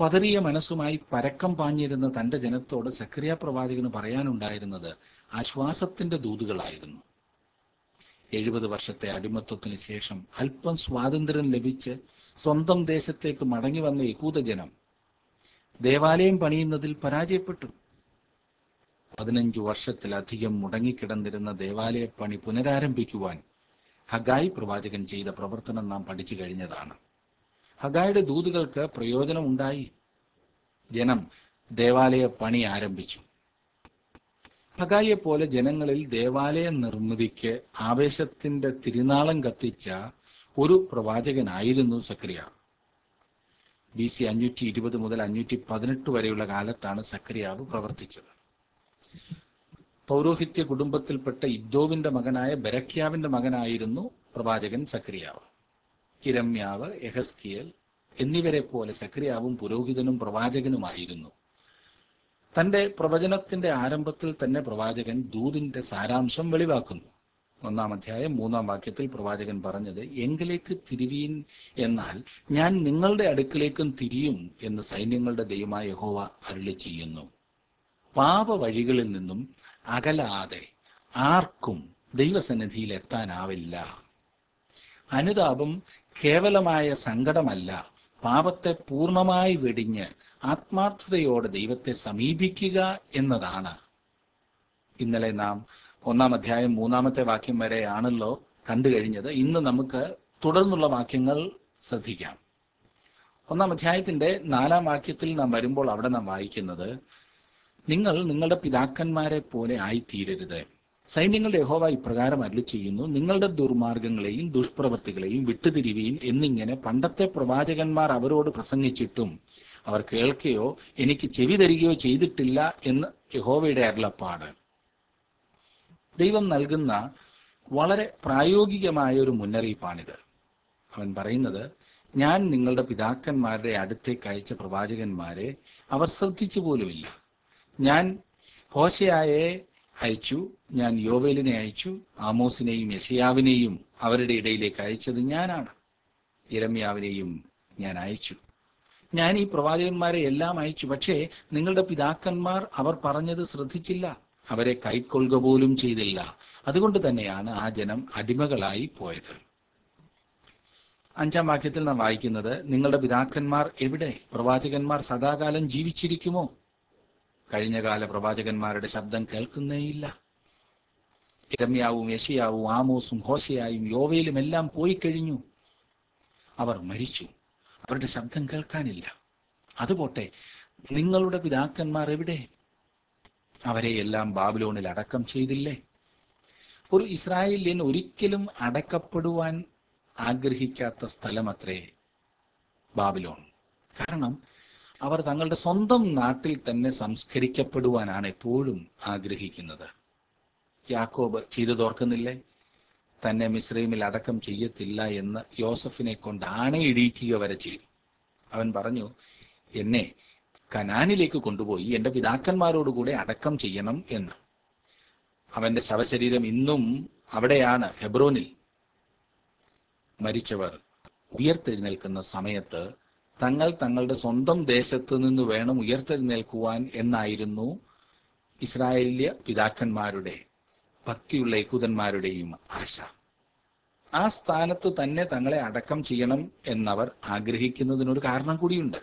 പതറിയ മനസ്സുമായി പരക്കം പാഞ്ഞിരുന്ന തന്റെ ജനത്തോട് സക്രിയ പ്രവാചകന് പറയാനുണ്ടായിരുന്നത് ആശ്വാസത്തിന്റെ ദൂതുകളായിരുന്നു എഴുപത് വർഷത്തെ അടിമത്വത്തിന് ശേഷം അല്പം സ്വാതന്ത്ര്യം ലഭിച്ച് സ്വന്തം ദേശത്തേക്ക് മടങ്ങി വന്ന യഹൂദജനം ദേവാലയം പണിയുന്നതിൽ പരാജയപ്പെട്ടു പതിനഞ്ചു വർഷത്തിലധികം മുടങ്ങിക്കിടന്നിരുന്ന ദേവാലയ പണി പുനരാരംഭിക്കുവാൻ ഹഗായി പ്രവാചകൻ ചെയ്ത പ്രവർത്തനം നാം പഠിച്ചു കഴിഞ്ഞതാണ് ഹഗായുടെ ദൂതുകൾക്ക് പ്രയോജനമുണ്ടായി ജനം ദേവാലയ പണി ആരംഭിച്ചു ഹഗായെ പോലെ ജനങ്ങളിൽ ദേവാലയ നിർമ്മിതിക്ക് ആവേശത്തിന്റെ തിരുനാളം കത്തിച്ച ഒരു പ്രവാചകനായിരുന്നു സക്രിയ ബി സി അഞ്ഞൂറ്റി ഇരുപത് മുതൽ അഞ്ഞൂറ്റി പതിനെട്ട് വരെയുള്ള കാലത്താണ് സക്രിയാവ് പ്രവർത്തിച്ചത് പൗരോഹിത്യ കുടുംബത്തിൽപ്പെട്ട ഇദ്ദോവിന്റെ മകനായ ബരക്യാവിന്റെ മകനായിരുന്നു പ്രവാചകൻ സക്രിയാവ് ഇരമ്യാവ് എഹസ്കിയൽ എന്നിവരെ പോലെ സക്രിയാവും പുരോഹിതനും പ്രവാചകനുമായിരുന്നു തന്റെ പ്രവചനത്തിന്റെ ആരംഭത്തിൽ തന്നെ പ്രവാചകൻ ദൂതിന്റെ സാരാംശം വെളിവാക്കുന്നു ഒന്നാം അധ്യായം മൂന്നാം വാക്യത്തിൽ പ്രവാചകൻ പറഞ്ഞത് എങ്കിലേക്ക് തിരിവീൻ എന്നാൽ ഞാൻ നിങ്ങളുടെ അടുക്കിലേക്കും തിരിയും എന്ന് സൈന്യങ്ങളുടെ ദൈവമായ യഹോവ അരുളി ചെയ്യുന്നു പാപ വഴികളിൽ നിന്നും അകലാതെ ആർക്കും ദൈവസന്നിധിയിൽ എത്താനാവില്ല അനുതാപം കേവലമായ സങ്കടമല്ല പാപത്തെ പൂർണ്ണമായി വെടിഞ്ഞ് ആത്മാർത്ഥതയോടെ ദൈവത്തെ സമീപിക്കുക എന്നതാണ് ഇന്നലെ നാം ഒന്നാം അധ്യായം മൂന്നാമത്തെ വാക്യം വരെയാണല്ലോ കണ്ടു കഴിഞ്ഞത് ഇന്ന് നമുക്ക് തുടർന്നുള്ള വാക്യങ്ങൾ ശ്രദ്ധിക്കാം ഒന്നാം അധ്യായത്തിന്റെ നാലാം വാക്യത്തിൽ നാം വരുമ്പോൾ അവിടെ നാം വായിക്കുന്നത് നിങ്ങൾ നിങ്ങളുടെ പിതാക്കന്മാരെ പോലെ ആയിത്തീരരുത് സൈന്യങ്ങളുടെ യഹോവ ഇപ്രകാരം അരുളി ചെയ്യുന്നു നിങ്ങളുടെ ദുർമാർഗങ്ങളെയും ദുഷ്പ്രവൃത്തികളെയും വിട്ടുതിരിവീൻ എന്നിങ്ങനെ പണ്ടത്തെ പ്രവാചകന്മാർ അവരോട് പ്രസംഗിച്ചിട്ടും അവർ കേൾക്കുകയോ എനിക്ക് ചെവി തരികയോ ചെയ്തിട്ടില്ല എന്ന് യഹോവയുടെ അരുളപ്പാട് ദൈവം നൽകുന്ന വളരെ പ്രായോഗികമായ ഒരു മുന്നറിയിപ്പാണിത് അവൻ പറയുന്നത് ഞാൻ നിങ്ങളുടെ പിതാക്കന്മാരുടെ അടുത്തേക്ക് അയച്ച പ്രവാചകന്മാരെ അവർ ശ്രദ്ധിച്ചു പോലുമില്ല ഞാൻ ഹോശയായെ അയച്ചു ഞാൻ യോവേലിനെ അയച്ചു ആമോസിനെയും യശയാവിനെയും അവരുടെ ഇടയിലേക്ക് അയച്ചത് ഞാനാണ് ഇരമ്യാവിനെയും ഞാൻ അയച്ചു ഞാൻ ഈ പ്രവാചകന്മാരെ എല്ലാം അയച്ചു പക്ഷേ നിങ്ങളുടെ പിതാക്കന്മാർ അവർ പറഞ്ഞത് ശ്രദ്ധിച്ചില്ല അവരെ കൈക്കൊള്ളുക പോലും ചെയ്തില്ല അതുകൊണ്ട് തന്നെയാണ് ആ ജനം അടിമകളായി പോയത് അഞ്ചാം വാക്യത്തിൽ നാം വായിക്കുന്നത് നിങ്ങളുടെ പിതാക്കന്മാർ എവിടെ പ്രവാചകന്മാർ സദാകാലം ജീവിച്ചിരിക്കുമോ കഴിഞ്ഞകാല പ്രവാചകന്മാരുടെ ശബ്ദം കേൾക്കുന്നേയില്ല ഇരമ്യാവും യശയാവും ആമോസും ഹോശയായും യോവയിലും എല്ലാം പോയി കഴിഞ്ഞു അവർ മരിച്ചു അവരുടെ ശബ്ദം കേൾക്കാനില്ല അതുപോട്ടെ നിങ്ങളുടെ പിതാക്കന്മാർ എവിടെ അവരെ എല്ലാം ബാബിലോണിൽ അടക്കം ചെയ്തില്ലേ ഒരു ഇസ്രായേലിയൻ ഒരിക്കലും അടക്കപ്പെടുവാൻ ആഗ്രഹിക്കാത്ത സ്ഥലമത്രേ ബാബിലോൺ കാരണം അവർ തങ്ങളുടെ സ്വന്തം നാട്ടിൽ തന്നെ സംസ്കരിക്കപ്പെടുവാനാണ് എപ്പോഴും ആഗ്രഹിക്കുന്നത് യാക്കോബ് ചെയ്തതോർക്കുന്നില്ലേ തന്നെ മിശ്രൈമിൽ അടക്കം ചെയ്യത്തില്ല എന്ന് യോസഫിനെ കൊണ്ട് ആണയിടിയിക്കുക വരെ ചെയ്തു അവൻ പറഞ്ഞു എന്നെ കനാനിലേക്ക് കൊണ്ടുപോയി എൻ്റെ പിതാക്കന്മാരോടുകൂടെ അടക്കം ചെയ്യണം എന്ന് അവന്റെ ശവശരീരം ഇന്നും അവിടെയാണ് ഹെബ്രോനിൽ മരിച്ചവർ ഉയർത്തെഴുന്നേൽക്കുന്ന സമയത്ത് തങ്ങൾ തങ്ങളുടെ സ്വന്തം ദേശത്ത് നിന്ന് വേണം ഉയർത്തെഴുന്നേൽക്കുവാൻ എന്നായിരുന്നു ഇസ്രായേലിയ പിതാക്കന്മാരുടെ ഭക്തിയുള്ള യഹൂദന്മാരുടെയും ആശ ആ സ്ഥാനത്ത് തന്നെ തങ്ങളെ അടക്കം ചെയ്യണം എന്നവർ ആഗ്രഹിക്കുന്നതിനൊരു കാരണം കൂടിയുണ്ട്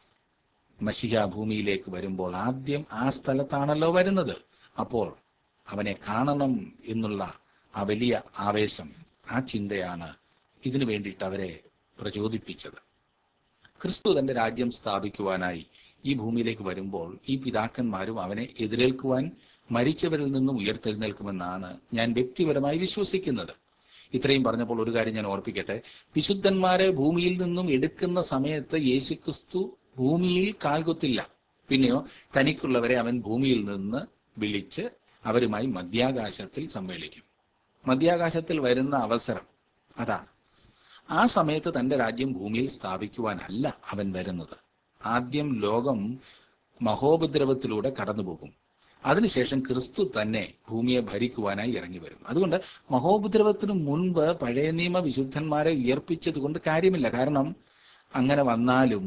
മഷിഹ ഭൂമിയിലേക്ക് വരുമ്പോൾ ആദ്യം ആ സ്ഥലത്താണല്ലോ വരുന്നത് അപ്പോൾ അവനെ കാണണം എന്നുള്ള ആ വലിയ ആവേശം ആ ചിന്തയാണ് ഇതിനു വേണ്ടിയിട്ട് അവരെ പ്രചോദിപ്പിച്ചത് ക്രിസ്തു തന്റെ രാജ്യം സ്ഥാപിക്കുവാനായി ഈ ഭൂമിയിലേക്ക് വരുമ്പോൾ ഈ പിതാക്കന്മാരും അവനെ എതിരേൽക്കുവാൻ മരിച്ചവരിൽ നിന്നും ഉയർത്തെഴുന്നേൽക്കുമെന്നാണ് ഞാൻ വ്യക്തിപരമായി വിശ്വസിക്കുന്നത് ഇത്രയും പറഞ്ഞപ്പോൾ ഒരു കാര്യം ഞാൻ ഓർപ്പിക്കട്ടെ വിശുദ്ധന്മാരെ ഭൂമിയിൽ നിന്നും എടുക്കുന്ന സമയത്ത് യേശുക്രിസ്തു ഭൂമിയിൽ കാൽകുത്തില്ല പിന്നെയോ തനിക്കുള്ളവരെ അവൻ ഭൂമിയിൽ നിന്ന് വിളിച്ച് അവരുമായി മധ്യാകാശത്തിൽ സമ്മേളിക്കും മധ്യാകാശത്തിൽ വരുന്ന അവസരം അതാ ആ സമയത്ത് തന്റെ രാജ്യം ഭൂമിയിൽ സ്ഥാപിക്കുവാനല്ല അവൻ വരുന്നത് ആദ്യം ലോകം മഹോപദ്രവത്തിലൂടെ കടന്നുപോകും അതിനുശേഷം ക്രിസ്തു തന്നെ ഭൂമിയെ ഭരിക്കുവാനായി ഇറങ്ങി വരും അതുകൊണ്ട് മഹോപദ്രവത്തിന് മുൻപ് പഴയ നിയമ വിശുദ്ധന്മാരെ ഉയർപ്പിച്ചത് കൊണ്ട് കാര്യമില്ല കാരണം അങ്ങനെ വന്നാലും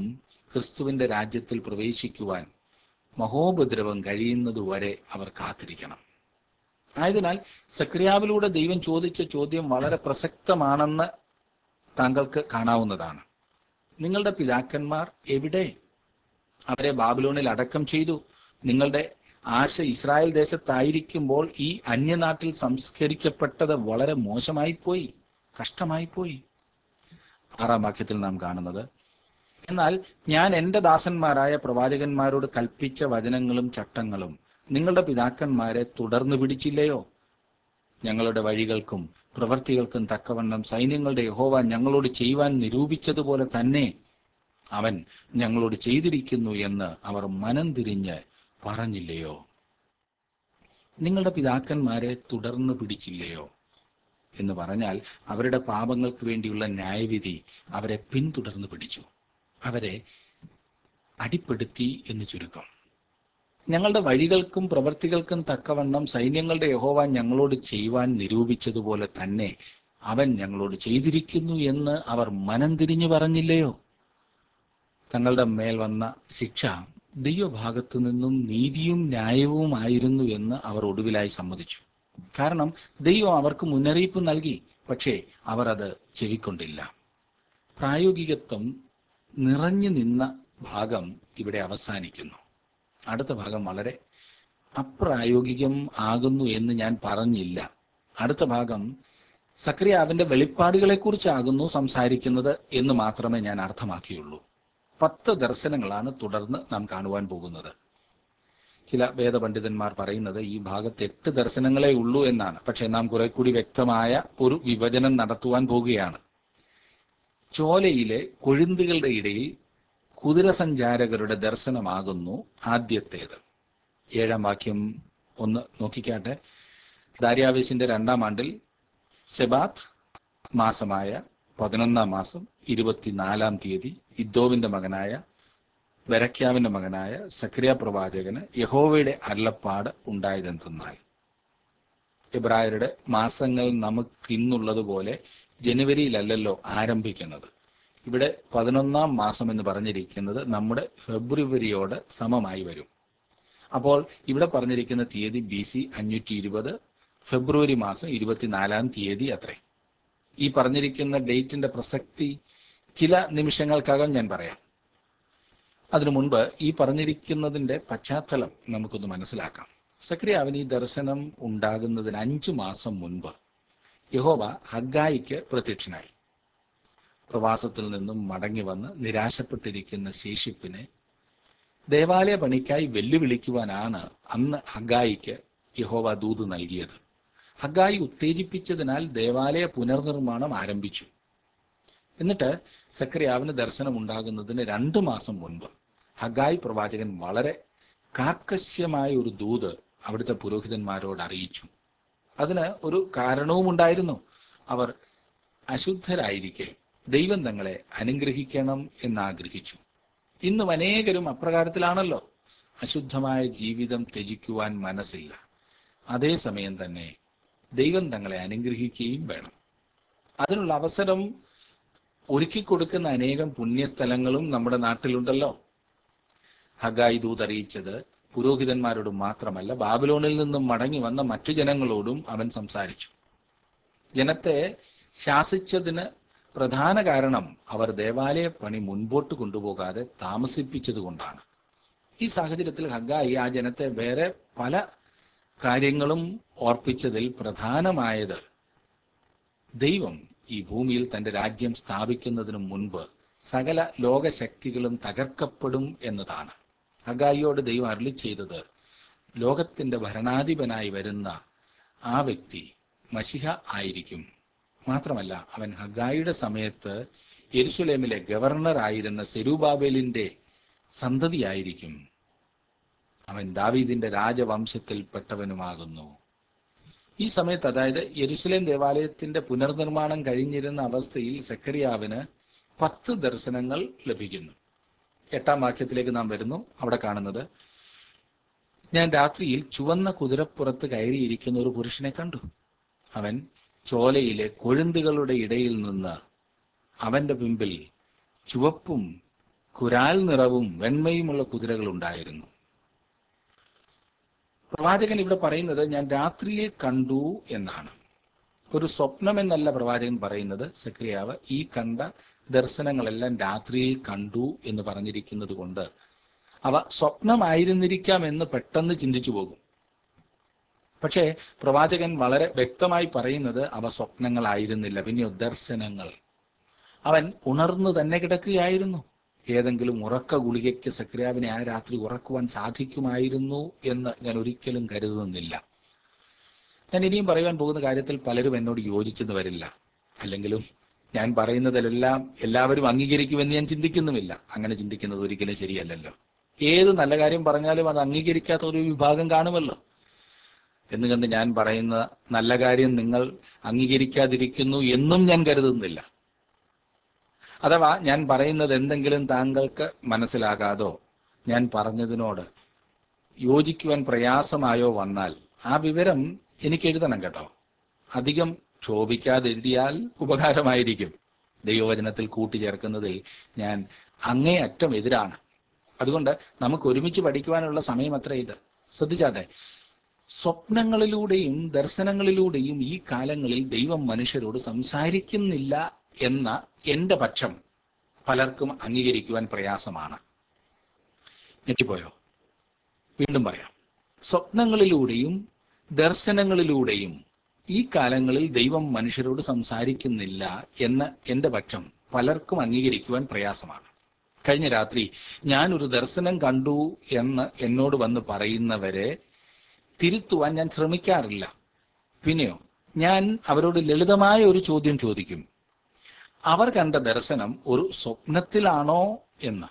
ക്രിസ്തുവിന്റെ രാജ്യത്തിൽ പ്രവേശിക്കുവാൻ മഹോപദ്രവം കഴിയുന്നതുവരെ അവർ കാത്തിരിക്കണം ആയതിനാൽ സക്രിയാവിലൂടെ ദൈവം ചോദിച്ച ചോദ്യം വളരെ പ്രസക്തമാണെന്ന് താങ്കൾക്ക് കാണാവുന്നതാണ് നിങ്ങളുടെ പിതാക്കന്മാർ എവിടെ അവരെ ബാബിലോണിൽ അടക്കം ചെയ്തു നിങ്ങളുടെ ആശ ഇസ്രായേൽ ദേശത്തായിരിക്കുമ്പോൾ ഈ അന്യനാട്ടിൽ സംസ്കരിക്കപ്പെട്ടത് വളരെ മോശമായി പോയി കഷ്ടമായി പോയി ആറാം വാക്യത്തിൽ നാം കാണുന്നത് എന്നാൽ ഞാൻ എൻ്റെ ദാസന്മാരായ പ്രവാചകന്മാരോട് കൽപ്പിച്ച വചനങ്ങളും ചട്ടങ്ങളും നിങ്ങളുടെ പിതാക്കന്മാരെ തുടർന്ന് പിടിച്ചില്ലയോ ഞങ്ങളുടെ വഴികൾക്കും പ്രവൃത്തികൾക്കും തക്കവണ്ണം സൈന്യങ്ങളുടെ യഹോവ ഞങ്ങളോട് ചെയ്യുവാൻ നിരൂപിച്ചതുപോലെ തന്നെ അവൻ ഞങ്ങളോട് ചെയ്തിരിക്കുന്നു എന്ന് അവർ മനം തിരിഞ്ഞ് പറഞ്ഞില്ലയോ നിങ്ങളുടെ പിതാക്കന്മാരെ തുടർന്ന് പിടിച്ചില്ലയോ എന്ന് പറഞ്ഞാൽ അവരുടെ പാപങ്ങൾക്ക് വേണ്ടിയുള്ള ന്യായവിധി അവരെ പിന്തുടർന്ന് പിടിച്ചു അവരെ അടിപ്പെടുത്തി എന്ന് ചുരുക്കം ഞങ്ങളുടെ വഴികൾക്കും പ്രവൃത്തികൾക്കും തക്കവണ്ണം സൈന്യങ്ങളുടെ യഹോവ ഞങ്ങളോട് ചെയ്യുവാൻ നിരൂപിച്ചതുപോലെ തന്നെ അവൻ ഞങ്ങളോട് ചെയ്തിരിക്കുന്നു എന്ന് അവർ മനം തിരിഞ്ഞു പറഞ്ഞില്ലയോ തങ്ങളുടെ മേൽ വന്ന ശിക്ഷ ദൈവഭാഗത്തു നിന്നും നീതിയും ന്യായവുമായിരുന്നു എന്ന് അവർ ഒടുവിലായി സമ്മതിച്ചു കാരണം ദൈവം അവർക്ക് മുന്നറിയിപ്പ് നൽകി പക്ഷേ അവർ അത് ചെവിക്കൊണ്ടില്ല പ്രായോഗികത്വം നിറഞ്ഞു നിന്ന ഭാഗം ഇവിടെ അവസാനിക്കുന്നു അടുത്ത ഭാഗം വളരെ അപ്രായോഗികം ആകുന്നു എന്ന് ഞാൻ പറഞ്ഞില്ല അടുത്ത ഭാഗം സക്രിയാവിന്റെ വെളിപ്പാടുകളെ കുറിച്ചാകുന്നു സംസാരിക്കുന്നത് എന്ന് മാത്രമേ ഞാൻ അർത്ഥമാക്കിയുള്ളൂ പത്ത് ദർശനങ്ങളാണ് തുടർന്ന് നാം കാണുവാൻ പോകുന്നത് ചില വേദപണ്ഡിതന്മാർ പറയുന്നത് ഈ ഭാഗത്ത് എട്ട് ദർശനങ്ങളെ ഉള്ളൂ എന്നാണ് പക്ഷെ നാം കുറെ കൂടി വ്യക്തമായ ഒരു വിഭജനം നടത്തുവാൻ പോകുകയാണ് ചോലയിലെ കൊഴുന്തുകളുടെ ഇടയിൽ കുതിരസഞ്ചാരകരുടെ ദർശനമാകുന്നു ആദ്യത്തേത് ഏഴാം വാക്യം ഒന്ന് നോക്കിക്കാട്ടെ ദാര്യാവേശിന്റെ രണ്ടാം ആണ്ടിൽ സെബാത്ത് മാസമായ പതിനൊന്നാം മാസം ഇരുപത്തിനാലാം തീയതി ഇദ്ദോവിന്റെ മകനായ വെരക്യാവിന്റെ മകനായ സക്രിയ പ്രവാചകന് യഹോവയുടെ അരുളപ്പാട് ഉണ്ടായതെന്തെന്നാൽ എബ്രായരുടെ മാസങ്ങൾ നമുക്ക് ഇന്നുള്ളതുപോലെ ജനുവരിയിലല്ലല്ലോ ആരംഭിക്കുന്നത് ഇവിടെ പതിനൊന്നാം മാസം എന്ന് പറഞ്ഞിരിക്കുന്നത് നമ്മുടെ ഫെബ്രുവരിയോട് സമമായി വരും അപ്പോൾ ഇവിടെ പറഞ്ഞിരിക്കുന്ന തീയതി ബി സി അഞ്ഞൂറ്റി ഇരുപത് ഫെബ്രുവരി മാസം ഇരുപത്തിനാലാം തീയതി അത്രേ ഈ പറഞ്ഞിരിക്കുന്ന ഡേറ്റിന്റെ പ്രസക്തി ചില നിമിഷങ്ങൾക്കകം ഞാൻ പറയാം അതിനു മുൻപ് ഈ പറഞ്ഞിരിക്കുന്നതിന്റെ പശ്ചാത്തലം നമുക്കൊന്ന് മനസ്സിലാക്കാം സക്രിയാവിന് ഈ ദർശനം ഉണ്ടാകുന്നതിന് അഞ്ചു മാസം മുൻപ് യഹോവ ഹഗായിക്ക് പ്രത്യക്ഷനായി പ്രവാസത്തിൽ നിന്നും മടങ്ങി വന്ന് നിരാശപ്പെട്ടിരിക്കുന്ന ശേഷിപ്പിനെ ദേവാലയ പണിക്കായി വെല്ലുവിളിക്കുവാനാണ് അന്ന് ഹഗായിക്ക് യഹോവ ദൂത് നൽകിയത് ഹഗായി ഉത്തേജിപ്പിച്ചതിനാൽ ദേവാലയ പുനർനിർമ്മാണം ആരംഭിച്ചു എന്നിട്ട് സക്രിയാവിന് ദർശനം ഉണ്ടാകുന്നതിന് രണ്ടു മാസം മുൻപ് ഹഗായി പ്രവാചകൻ വളരെ കാർക്കശ്യമായ ഒരു ദൂത് അവിടുത്തെ പുരോഹിതന്മാരോട് അറിയിച്ചു അതിന് ഒരു കാരണവും ഉണ്ടായിരുന്നു അവർ അശുദ്ധരായിരിക്കെ ദൈവം തങ്ങളെ അനുഗ്രഹിക്കണം എന്നാഗ്രഹിച്ചു ഇന്നും അനേകരും അപ്രകാരത്തിലാണല്ലോ അശുദ്ധമായ ജീവിതം ത്യജിക്കുവാൻ മനസ്സില്ല അതേസമയം തന്നെ ദൈവം തങ്ങളെ അനുഗ്രഹിക്കുകയും വേണം അതിനുള്ള അവസരം ഒരുക്കി കൊടുക്കുന്ന അനേകം പുണ്യസ്ഥലങ്ങളും നമ്മുടെ നാട്ടിലുണ്ടല്ലോ ഹഗായി ദൂത് അറിയിച്ചത് പുരോഹിതന്മാരോട് മാത്രമല്ല ബാബിലോണിൽ നിന്നും മടങ്ങി വന്ന മറ്റു ജനങ്ങളോടും അവൻ സംസാരിച്ചു ജനത്തെ ശാസിച്ചതിന് പ്രധാന കാരണം അവർ ദേവാലയ പണി മുൻപോട്ട് കൊണ്ടുപോകാതെ താമസിപ്പിച്ചതുകൊണ്ടാണ് ഈ സാഹചര്യത്തിൽ ഹഗായി ആ ജനത്തെ വേറെ പല കാര്യങ്ങളും ഓർപ്പിച്ചതിൽ പ്രധാനമായത് ദൈവം ഈ ഭൂമിയിൽ തന്റെ രാജ്യം സ്ഥാപിക്കുന്നതിന് മുൻപ് സകല ലോകശക്തികളും തകർക്കപ്പെടും എന്നതാണ് ഹഗായിയോട് ദൈവം അരളി ചെയ്തത് ലോകത്തിന്റെ ഭരണാധിപനായി വരുന്ന ആ വ്യക്തി മഷിഹ ആയിരിക്കും മാത്രമല്ല അവൻ ഹഗായിയുടെ സമയത്ത് യെരുസലേമിലെ ഗവർണർ ആയിരുന്ന സെരൂബാബേലിന്റെ സന്തതിയായിരിക്കും അവൻ ദാവീദിന്റെ രാജവംശത്തിൽപ്പെട്ടവനുമാകുന്നു ഈ സമയത്ത് അതായത് യെരുസലേം ദേവാലയത്തിന്റെ പുനർനിർമ്മാണം കഴിഞ്ഞിരുന്ന അവസ്ഥയിൽ സക്കറിയാവിന് പത്ത് ദർശനങ്ങൾ ലഭിക്കുന്നു എട്ടാം വാക്യത്തിലേക്ക് നാം വരുന്നു അവിടെ കാണുന്നത് ഞാൻ രാത്രിയിൽ ചുവന്ന കുതിരപ്പുറത്ത് കയറിയിരിക്കുന്ന ഒരു പുരുഷനെ കണ്ടു അവൻ ചോലയിലെ കൊഴുന്തുകളുടെ ഇടയിൽ നിന്ന് അവന്റെ പിമ്പിൽ ചുവപ്പും കുരാൽ നിറവും വെണ്മയുമുള്ള കുതിരകൾ ഉണ്ടായിരുന്നു പ്രവാചകൻ ഇവിടെ പറയുന്നത് ഞാൻ രാത്രിയിൽ കണ്ടു എന്നാണ് ഒരു സ്വപ്നം എന്നല്ല പ്രവാചകൻ പറയുന്നത് സക്രിയാവ് ഈ കണ്ട ദർശനങ്ങളെല്ലാം രാത്രിയിൽ കണ്ടു എന്ന് പറഞ്ഞിരിക്കുന്നത് കൊണ്ട് അവ സ്വപ്നമായിരുന്നിരിക്കാം എന്ന് പെട്ടെന്ന് ചിന്തിച്ചു പോകും പക്ഷേ പ്രവാചകൻ വളരെ വ്യക്തമായി പറയുന്നത് അവ സ്വപ്നങ്ങളായിരുന്നില്ല പിന്നെയോ ദർശനങ്ങൾ അവൻ ഉണർന്നു തന്നെ കിടക്കുകയായിരുന്നു ഏതെങ്കിലും ഉറക്ക ഗുളികയ്ക്ക് സക്രിയാവിനെ ആ രാത്രി ഉറക്കുവാൻ സാധിക്കുമായിരുന്നു എന്ന് ഞാൻ ഒരിക്കലും കരുതുന്നില്ല ഞാൻ ഇനിയും പറയുവാൻ പോകുന്ന കാര്യത്തിൽ പലരും എന്നോട് യോജിച്ചെന്ന് വരില്ല അല്ലെങ്കിലും ഞാൻ പറയുന്നതിലെല്ലാം എല്ലാവരും അംഗീകരിക്കുമെന്ന് ഞാൻ ചിന്തിക്കുന്നുമില്ല അങ്ങനെ ചിന്തിക്കുന്നത് ഒരിക്കലും ശരിയല്ലല്ലോ ഏത് നല്ല കാര്യം പറഞ്ഞാലും അത് അംഗീകരിക്കാത്ത ഒരു വിഭാഗം കാണുമല്ലോ എന്ന് കണ്ട് ഞാൻ പറയുന്ന നല്ല കാര്യം നിങ്ങൾ അംഗീകരിക്കാതിരിക്കുന്നു എന്നും ഞാൻ കരുതുന്നില്ല അഥവാ ഞാൻ പറയുന്നത് എന്തെങ്കിലും താങ്കൾക്ക് മനസ്സിലാകാതോ ഞാൻ പറഞ്ഞതിനോട് യോജിക്കുവാൻ പ്രയാസമായോ വന്നാൽ ആ വിവരം എനിക്ക് എഴുതണം കേട്ടോ അധികം ക്ഷോഭിക്കാതെ എഴുതിയാൽ ഉപകാരമായിരിക്കും ദൈവവചനത്തിൽ കൂട്ടിച്ചേർക്കുന്നതിൽ ഞാൻ അങ്ങേയറ്റം എതിരാണ് അതുകൊണ്ട് നമുക്ക് ഒരുമിച്ച് പഠിക്കുവാനുള്ള സമയം അത്ര ഇത് ശ്രദ്ധിച്ചാട്ടെ സ്വപ്നങ്ങളിലൂടെയും ദർശനങ്ങളിലൂടെയും ഈ കാലങ്ങളിൽ ദൈവം മനുഷ്യരോട് സംസാരിക്കുന്നില്ല എന്ന എന്റെ പക്ഷം പലർക്കും അംഗീകരിക്കുവാൻ പ്രയാസമാണ് ഞെട്ടിപ്പോയോ വീണ്ടും പറയാം സ്വപ്നങ്ങളിലൂടെയും ദർശനങ്ങളിലൂടെയും ഈ കാലങ്ങളിൽ ദൈവം മനുഷ്യരോട് സംസാരിക്കുന്നില്ല എന്ന എന്റെ പക്ഷം പലർക്കും അംഗീകരിക്കുവാൻ പ്രയാസമാണ് കഴിഞ്ഞ രാത്രി ഞാൻ ഒരു ദർശനം കണ്ടു എന്ന് എന്നോട് വന്ന് പറയുന്നവരെ തിരുത്തുവാൻ ഞാൻ ശ്രമിക്കാറില്ല പിന്നെയോ ഞാൻ അവരോട് ലളിതമായ ഒരു ചോദ്യം ചോദിക്കും അവർ കണ്ട ദർശനം ഒരു സ്വപ്നത്തിലാണോ എന്ന്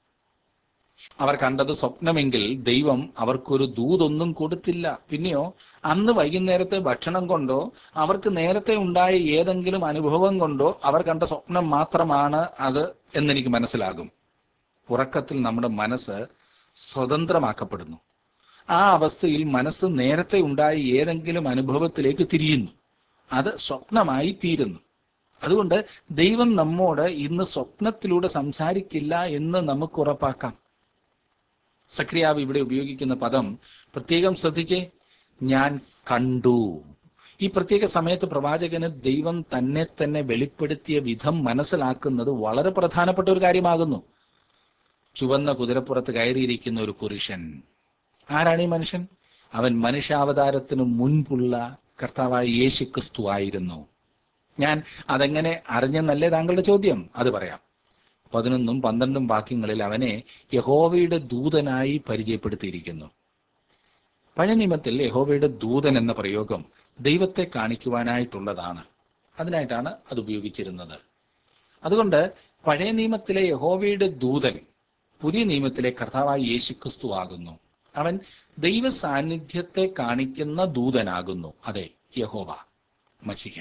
അവർ കണ്ടത് സ്വപ്നമെങ്കിൽ ദൈവം അവർക്കൊരു ദൂതൊന്നും കൊടുത്തില്ല പിന്നെയോ അന്ന് വൈകുന്നേരത്തെ ഭക്ഷണം കൊണ്ടോ അവർക്ക് നേരത്തെ ഉണ്ടായ ഏതെങ്കിലും അനുഭവം കൊണ്ടോ അവർ കണ്ട സ്വപ്നം മാത്രമാണ് അത് എന്നെനിക്ക് മനസ്സിലാകും ഉറക്കത്തിൽ നമ്മുടെ മനസ്സ് സ്വതന്ത്രമാക്കപ്പെടുന്നു ആ അവസ്ഥയിൽ മനസ്സ് നേരത്തെ ഉണ്ടായ ഏതെങ്കിലും അനുഭവത്തിലേക്ക് തിരിയുന്നു അത് സ്വപ്നമായി തീരുന്നു അതുകൊണ്ട് ദൈവം നമ്മോട് ഇന്ന് സ്വപ്നത്തിലൂടെ സംസാരിക്കില്ല എന്ന് നമുക്ക് ഉറപ്പാക്കാം സക്രിയാവ് ഇവിടെ ഉപയോഗിക്കുന്ന പദം പ്രത്യേകം ശ്രദ്ധിച്ചേ ഞാൻ കണ്ടു ഈ പ്രത്യേക സമയത്ത് പ്രവാചകന് ദൈവം തന്നെ തന്നെ വെളിപ്പെടുത്തിയ വിധം മനസ്സിലാക്കുന്നത് വളരെ പ്രധാനപ്പെട്ട ഒരു കാര്യമാകുന്നു ചുവന്ന കുതിരപ്പുറത്ത് കയറിയിരിക്കുന്ന ഒരു പുരുഷൻ ആരാണ് ഈ മനുഷ്യൻ അവൻ മനുഷ്യാവതാരത്തിന് മുൻപുള്ള കർത്താവായ യേശു ക്രിസ്തു ആയിരുന്നു ഞാൻ അതെങ്ങനെ അറിഞ്ഞെന്നല്ലേ താങ്കളുടെ ചോദ്യം അത് പറയാം പതിനൊന്നും പന്ത്രണ്ടും വാക്യങ്ങളിൽ അവനെ യഹോവയുടെ ദൂതനായി പരിചയപ്പെടുത്തിയിരിക്കുന്നു പഴയ നിയമത്തിൽ യഹോവയുടെ ദൂതൻ എന്ന പ്രയോഗം ദൈവത്തെ കാണിക്കുവാനായിട്ടുള്ളതാണ് അതിനായിട്ടാണ് അത് ഉപയോഗിച്ചിരുന്നത് അതുകൊണ്ട് പഴയ നിയമത്തിലെ യഹോവയുടെ ദൂതൻ പുതിയ നിയമത്തിലെ കർത്താവായ യേശുക്രിസ്തു ആകുന്നു അവൻ ദൈവ സാന്നിധ്യത്തെ കാണിക്കുന്ന ദൂതനാകുന്നു അതെ യഹോവ മസിഹ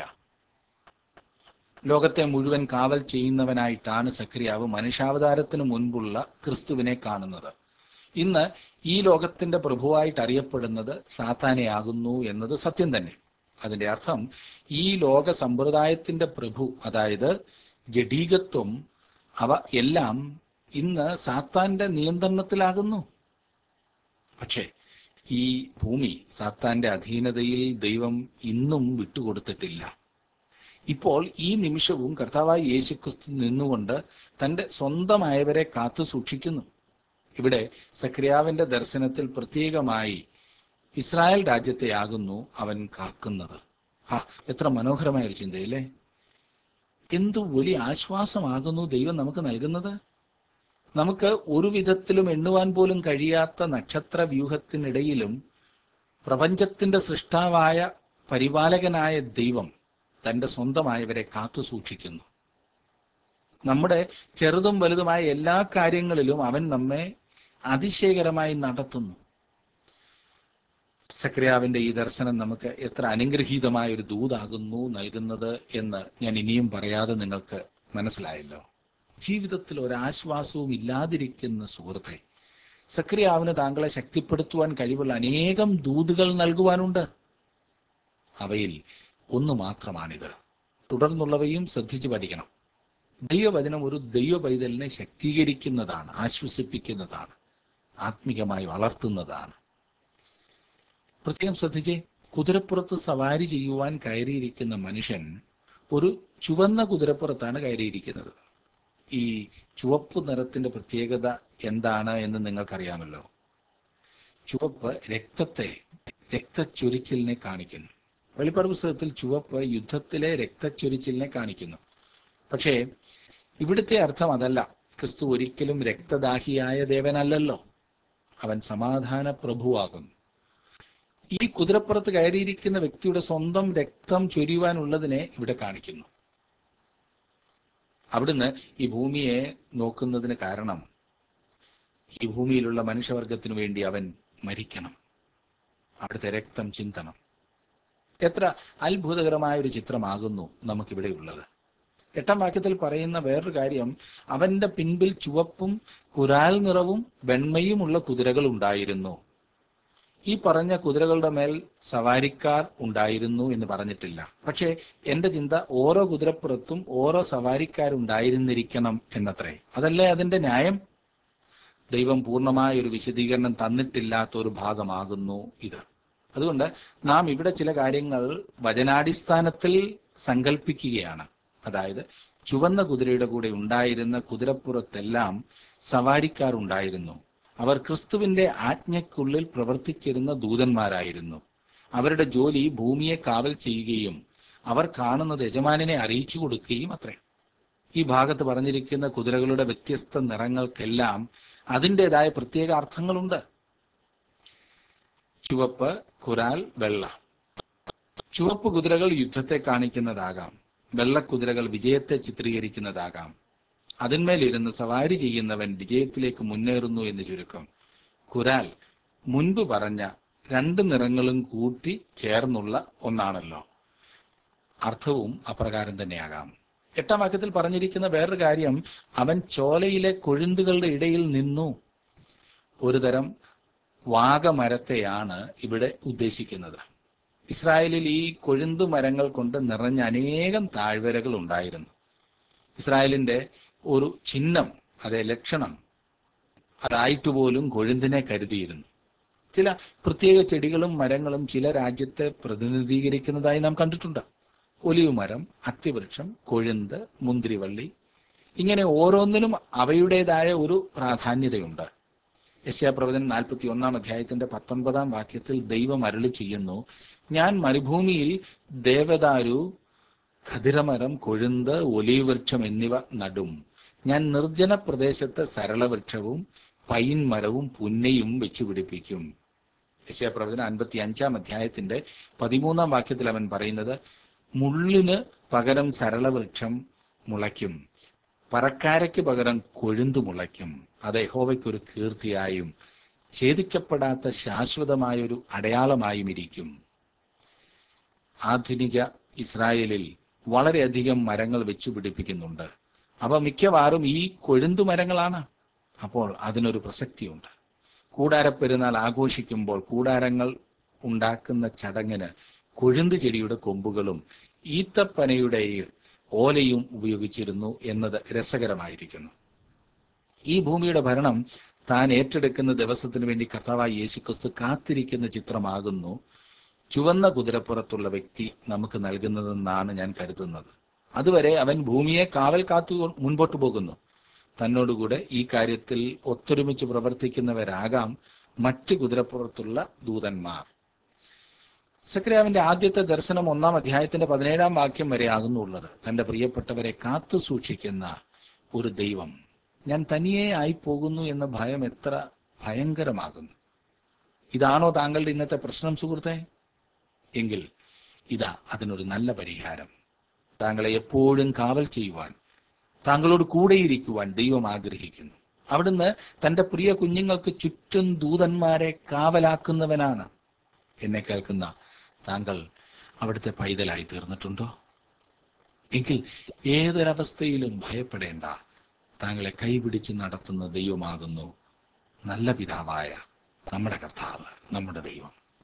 ലോകത്തെ മുഴുവൻ കാവൽ ചെയ്യുന്നവനായിട്ടാണ് സക്രിയാവ് മനുഷ്യാവതാരത്തിന് മുൻപുള്ള ക്രിസ്തുവിനെ കാണുന്നത് ഇന്ന് ഈ ലോകത്തിന്റെ പ്രഭുവായിട്ട് അറിയപ്പെടുന്നത് സാത്താനെയാകുന്നു എന്നത് സത്യം തന്നെ അതിന്റെ അർത്ഥം ഈ ലോക സമ്പ്രദായത്തിന്റെ പ്രഭു അതായത് ജഡീകത്വം അവ എല്ലാം ഇന്ന് സാത്താന്റെ നിയന്ത്രണത്തിലാകുന്നു പക്ഷേ ഈ ഭൂമി സാത്താന്റെ അധീനതയിൽ ദൈവം ഇന്നും വിട്ടുകൊടുത്തിട്ടില്ല ഇപ്പോൾ ഈ നിമിഷവും കർത്താവായ യേശുക്രിസ്തു നിന്നുകൊണ്ട് തന്റെ സ്വന്തമായവരെ കാത്തു സൂക്ഷിക്കുന്നു ഇവിടെ സക്രിയാവിന്റെ ദർശനത്തിൽ പ്രത്യേകമായി ഇസ്രായേൽ രാജ്യത്തെയാകുന്നു അവൻ കാക്കുന്നത് ഹാ എത്ര മനോഹരമായ ഒരു ചിന്തയില്ലേ എന്തു വലിയ ആശ്വാസമാകുന്നു ദൈവം നമുക്ക് നൽകുന്നത് നമുക്ക് ഒരു വിധത്തിലും എണ്ണുവാൻ പോലും കഴിയാത്ത നക്ഷത്ര വ്യൂഹത്തിനിടയിലും പ്രപഞ്ചത്തിന്റെ സൃഷ്ടാവായ പരിപാലകനായ ദൈവം തന്റെ സ്വന്തമായവരെ കാത്തു സൂക്ഷിക്കുന്നു നമ്മുടെ ചെറുതും വലുതുമായ എല്ലാ കാര്യങ്ങളിലും അവൻ നമ്മെ അതിശയകരമായി നടത്തുന്നു സക്രിയാവിന്റെ ഈ ദർശനം നമുക്ക് എത്ര അനുഗ്രഹീതമായ ഒരു ദൂതാകുന്നു നൽകുന്നത് എന്ന് ഞാൻ ഇനിയും പറയാതെ നിങ്ങൾക്ക് മനസ്സിലായല്ലോ ജീവിതത്തിൽ ഒരാശ്വാസവും ഇല്ലാതിരിക്കുന്ന സുഹൃത്തെ സക്രിയാവിന് താങ്കളെ ശക്തിപ്പെടുത്തുവാൻ കഴിവുള്ള അനേകം ദൂതുകൾ നൽകുവാനുണ്ട് അവയിൽ ഒന്ന് മാത്രമാണിത് തുടർന്നുള്ളവയും ശ്രദ്ധിച്ചു പഠിക്കണം ദൈവവചനം ഒരു ദൈവ പൈതലിനെ ശക്തീകരിക്കുന്നതാണ് ആശ്വസിപ്പിക്കുന്നതാണ് ആത്മികമായി വളർത്തുന്നതാണ് പ്രത്യേകം ശ്രദ്ധിച്ചേ കുതിരപ്പുറത്ത് സവാരി ചെയ്യുവാൻ കയറിയിരിക്കുന്ന മനുഷ്യൻ ഒരു ചുവന്ന കുതിരപ്പുറത്താണ് കയറിയിരിക്കുന്നത് ഈ ചുവപ്പ് നിറത്തിന്റെ പ്രത്യേകത എന്താണ് എന്ന് നിങ്ങൾക്കറിയാമല്ലോ ചുവപ്പ് രക്തത്തെ രക്തച്ചൊരിച്ചിലിനെ കാണിക്കുന്നു വെളിപ്പാട് പുസ്തകത്തിൽ ചുവപ്പ് യുദ്ധത്തിലെ രക്തച്ചൊരിച്ചിലിനെ കാണിക്കുന്നു പക്ഷേ ഇവിടുത്തെ അർത്ഥം അതല്ല ക്രിസ്തു ഒരിക്കലും രക്തദാഹിയായ ദേവനല്ലല്ലോ അവൻ സമാധാന പ്രഭുവാകുന്നു ഈ കുതിരപ്പുറത്ത് കയറിയിരിക്കുന്ന വ്യക്തിയുടെ സ്വന്തം രക്തം ചൊരിയുവാനുള്ളതിനെ ഇവിടെ കാണിക്കുന്നു അവിടുന്ന് ഈ ഭൂമിയെ നോക്കുന്നതിന് കാരണം ഈ ഭൂമിയിലുള്ള മനുഷ്യവർഗത്തിനു വേണ്ടി അവൻ മരിക്കണം അവിടുത്തെ രക്തം ചിന്തണം എത്ര അത്ഭുതകരമായ ഒരു ചിത്രമാകുന്നു നമുക്കിവിടെ ഉള്ളത് എട്ടാം വാക്യത്തിൽ പറയുന്ന വേറൊരു കാര്യം അവന്റെ പിൻപിൽ ചുവപ്പും കുരാൽ നിറവും വെണ്മയുമുള്ള കുതിരകൾ ഉണ്ടായിരുന്നു ഈ പറഞ്ഞ കുതിരകളുടെ മേൽ സവാരിക്കാർ ഉണ്ടായിരുന്നു എന്ന് പറഞ്ഞിട്ടില്ല പക്ഷേ എന്റെ ചിന്ത ഓരോ കുതിരപ്പുറത്തും ഓരോ സവാരിക്കാരുണ്ടായിരുന്നിരിക്കണം എന്നത്രേ അതല്ലേ അതിന്റെ ന്യായം ദൈവം പൂർണ്ണമായ ഒരു വിശദീകരണം തന്നിട്ടില്ലാത്ത ഒരു ഭാഗമാകുന്നു ഇത് അതുകൊണ്ട് നാം ഇവിടെ ചില കാര്യങ്ങൾ വചനാടിസ്ഥാനത്തിൽ സങ്കല്പിക്കുകയാണ് അതായത് ചുവന്ന കുതിരയുടെ കൂടെ ഉണ്ടായിരുന്ന കുതിരപ്പുറത്തെല്ലാം സവാരിക്കാരുണ്ടായിരുന്നു അവർ ക്രിസ്തുവിന്റെ ആജ്ഞയ്ക്കുള്ളിൽ പ്രവർത്തിച്ചിരുന്ന ദൂതന്മാരായിരുന്നു അവരുടെ ജോലി ഭൂമിയെ കാവൽ ചെയ്യുകയും അവർ കാണുന്നത് യജമാനിനെ അറിയിച്ചു കൊടുക്കുകയും അത്രേ ഈ ഭാഗത്ത് പറഞ്ഞിരിക്കുന്ന കുതിരകളുടെ വ്യത്യസ്ത നിറങ്ങൾക്കെല്ലാം അതിൻ്റെതായ പ്രത്യേക അർത്ഥങ്ങളുണ്ട് ചുവപ്പ് കുരാൽ വെള്ള ചുവപ്പ് കുതിരകൾ യുദ്ധത്തെ കാണിക്കുന്നതാകാം വെള്ളക്കുതിരകൾ വിജയത്തെ ചിത്രീകരിക്കുന്നതാകാം അതിന്മേലിരുന്ന് സവാരി ചെയ്യുന്നവൻ വിജയത്തിലേക്ക് മുന്നേറുന്നു എന്ന് ചുരുക്കം കുരാൽ മുൻപ് പറഞ്ഞ രണ്ട് നിറങ്ങളും കൂട്ടി ചേർന്നുള്ള ഒന്നാണല്ലോ അർത്ഥവും അപ്രകാരം തന്നെയാകാം എട്ടാം വാക്യത്തിൽ പറഞ്ഞിരിക്കുന്ന വേറൊരു കാര്യം അവൻ ചോലയിലെ കൊഴുന്തുകളുടെ ഇടയിൽ നിന്നു ഒരു തരം വാഗമരത്തെയാണ് ഇവിടെ ഉദ്ദേശിക്കുന്നത് ഇസ്രായേലിൽ ഈ കൊഴുന്തു മരങ്ങൾ കൊണ്ട് നിറഞ്ഞ അനേകം താഴ്വരകൾ ഉണ്ടായിരുന്നു ഇസ്രായേലിന്റെ ഒരു ചിഹ്നം അതെ ലക്ഷണം അതായിട്ട് പോലും കൊഴുന്തിനെ കരുതിയിരുന്നു ചില പ്രത്യേക ചെടികളും മരങ്ങളും ചില രാജ്യത്തെ പ്രതിനിധീകരിക്കുന്നതായി നാം കണ്ടിട്ടുണ്ട് ഒലിവ് മരം അത്തിവൃക്ഷം കൊഴുന്ത് മുന്തിരിവള്ളി ഇങ്ങനെ ഓരോന്നിനും അവയുടേതായ ഒരു പ്രാധാന്യതയുണ്ട് യശയാപ്രവചൻ നാൽപ്പത്തി ഒന്നാം അധ്യായത്തിന്റെ പത്തൊൻപതാം വാക്യത്തിൽ ദൈവം അരളി ചെയ്യുന്നു ഞാൻ മരുഭൂമിയിൽ ദേവദാരു ഖതിരമരം കൊഴുന്ത് ഒലീവ് വൃക്ഷം എന്നിവ നടും ഞാൻ നിർജ്ജന പ്രദേശത്ത് സരളവൃക്ഷവും പൈൻ മരവും പുന്നയും വെച്ചുപിടിപ്പിക്കും യശയപ്രവചന അൻപത്തി അഞ്ചാം അധ്യായത്തിന്റെ പതിമൂന്നാം വാക്യത്തിൽ അവൻ പറയുന്നത് മുള്ളിന് പകരം സരളവൃക്ഷം മുളയ്ക്കും പറക്കാരയ്ക്ക് പകരം കൊഴുന്തു മുളയ്ക്കും അത് യഹോവയ്ക്കൊരു കീർത്തിയായും ഛേദിക്കപ്പെടാത്ത ശാശ്വതമായൊരു അടയാളമായും ഇരിക്കും ആധുനിക ഇസ്രായേലിൽ വളരെയധികം മരങ്ങൾ വെച്ചു പിടിപ്പിക്കുന്നുണ്ട് അവ മിക്കവാറും ഈ കൊഴുന്തു മരങ്ങളാണ് അപ്പോൾ അതിനൊരു പ്രസക്തിയുണ്ട് കൂടാരപ്പെരുന്നാൾ ആഘോഷിക്കുമ്പോൾ കൂടാരങ്ങൾ ഉണ്ടാക്കുന്ന ചടങ്ങിന് കൊഴുന്തു ചെടിയുടെ കൊമ്പുകളും ഈത്തപ്പനയുടെ ഓലയും ഉപയോഗിച്ചിരുന്നു എന്നത് രസകരമായിരിക്കുന്നു ഈ ഭൂമിയുടെ ഭരണം താൻ ഏറ്റെടുക്കുന്ന ദിവസത്തിന് വേണ്ടി കർത്താവായ യേശുക്രിസ്തു കാത്തിരിക്കുന്ന ചിത്രമാകുന്നു ചുവന്ന കുതിരപ്പുറത്തുള്ള വ്യക്തി നമുക്ക് നൽകുന്നതെന്നാണ് ഞാൻ കരുതുന്നത് അതുവരെ അവൻ ഭൂമിയെ കാവൽ കാത്തു മുൻപോട്ട് പോകുന്നു തന്നോടുകൂടെ ഈ കാര്യത്തിൽ ഒത്തൊരുമിച്ച് പ്രവർത്തിക്കുന്നവരാകാം മറ്റ് കുതിരപ്പുറത്തുള്ള ദൂതന്മാർ സക്രിയാവിന്റെ ആദ്യത്തെ ദർശനം ഒന്നാം അധ്യായത്തിന്റെ പതിനേഴാം വാക്യം വരെ ആകുന്നുള്ളത് തന്റെ പ്രിയപ്പെട്ടവരെ കാത്തു സൂക്ഷിക്കുന്ന ഒരു ദൈവം ഞാൻ തനിയെ ആയി പോകുന്നു എന്ന ഭയം എത്ര ഭയങ്കരമാകുന്നു ഇതാണോ താങ്കളുടെ ഇന്നത്തെ പ്രശ്നം സുഹൃത്തെ എങ്കിൽ ഇതാ അതിനൊരു നല്ല പരിഹാരം താങ്കളെ എപ്പോഴും കാവൽ ചെയ്യുവാൻ താങ്കളോട് കൂടെയിരിക്കുവാൻ ദൈവം ആഗ്രഹിക്കുന്നു അവിടുന്ന് തന്റെ പ്രിയ കുഞ്ഞുങ്ങൾക്ക് ചുറ്റും ദൂതന്മാരെ കാവലാക്കുന്നവനാണ് എന്നെ കേൾക്കുന്ന താങ്കൾ അവിടുത്തെ പൈതലായി തീർന്നിട്ടുണ്ടോ എങ്കിൽ ഏതൊരവസ്ഥയിലും ഭയപ്പെടേണ്ട താങ്കളെ കൈപിടിച്ച് നടത്തുന്ന ദൈവമാകുന്നു നല്ല പിതാവായ നമ്മുടെ കർത്താവ് നമ്മുടെ ദൈവം